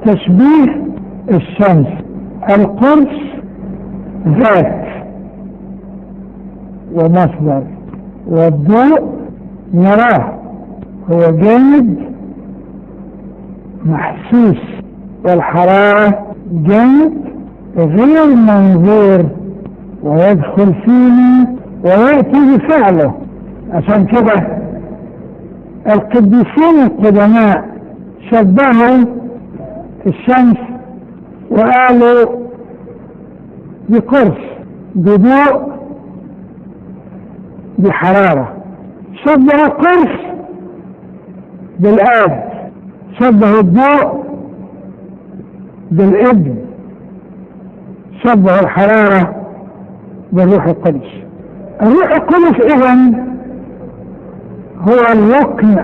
تشبيه الشمس القرص ذات ومصدر والضوء نراه هو جامد محسوس والحرارة جامد غير منظور ويدخل فيه ويأتي بفعله عشان كده القديسين القدماء شبهوا الشمس وقالوا بقرص بضوء بحرارة شبه القرص بالآب شبه الضوء بالابن شبه الحرارة بالروح القدس الروح القدس إذن هو الركن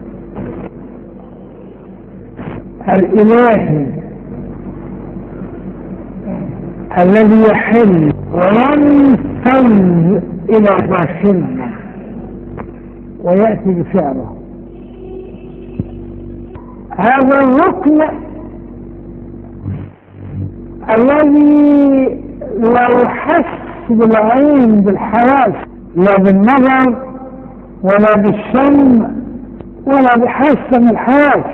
الإلهي الذي يحل وينفذ إلى داخلنا ويأتي بفعله هذا الركن الذي لا يحس بالعين بالحواس لا بالنظر ولا بالشم ولا بحاسة من الحواس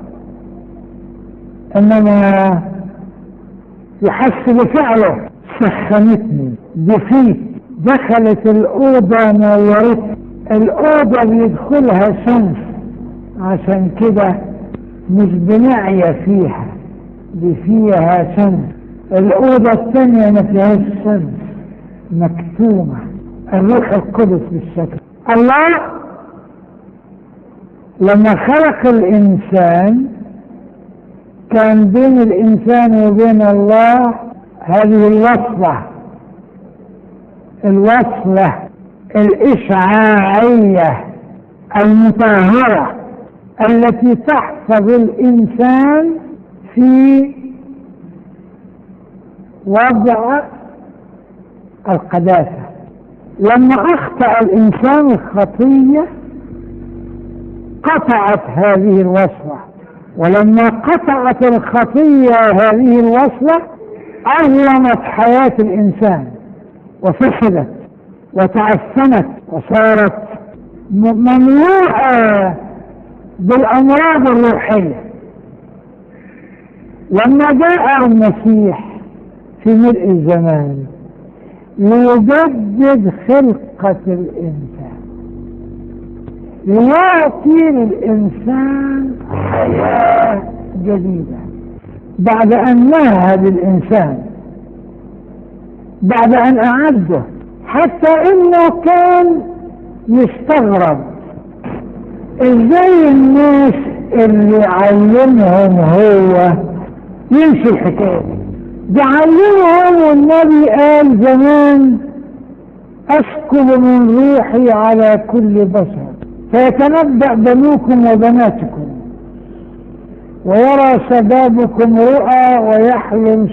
انما يحس بفعله سخنتني دفيت دخلت الأوضة نورت الأوضة بيدخلها شمس عشان كده مش بنعية فيها دي فيها شمس الأوضة الثانية ما فيهاش شمس مكتومة الروح القدس بالشكل الله لما خلق الإنسان كان بين الإنسان وبين الله هذه الوصلة الوصلة الإشعاعية المطهرة التي تحفظ الإنسان في وضع القداسة لما أخطأ الإنسان الخطية قطعت هذه الوصلة ولما قطعت الخطية هذه الوصلة أظلمت حياة الإنسان وفسدت وتعفنت وصارت مملوءة بالأمراض الروحية لما جاء المسيح في ملء الزمان ليجدد خلقة الإنسان ليعطي للإنسان حياة جديدة بعد أن مهد الإنسان بعد أن أعده حتى إنه كان يستغرب إزاي الناس اللي علمهم هو ينسوا الحكاية دي علمهم والنبي قال زمان أسكب من روحي على كل بشر فيتنبأ بنوكم وبناتكم ويرى شبابكم رؤى ويحلم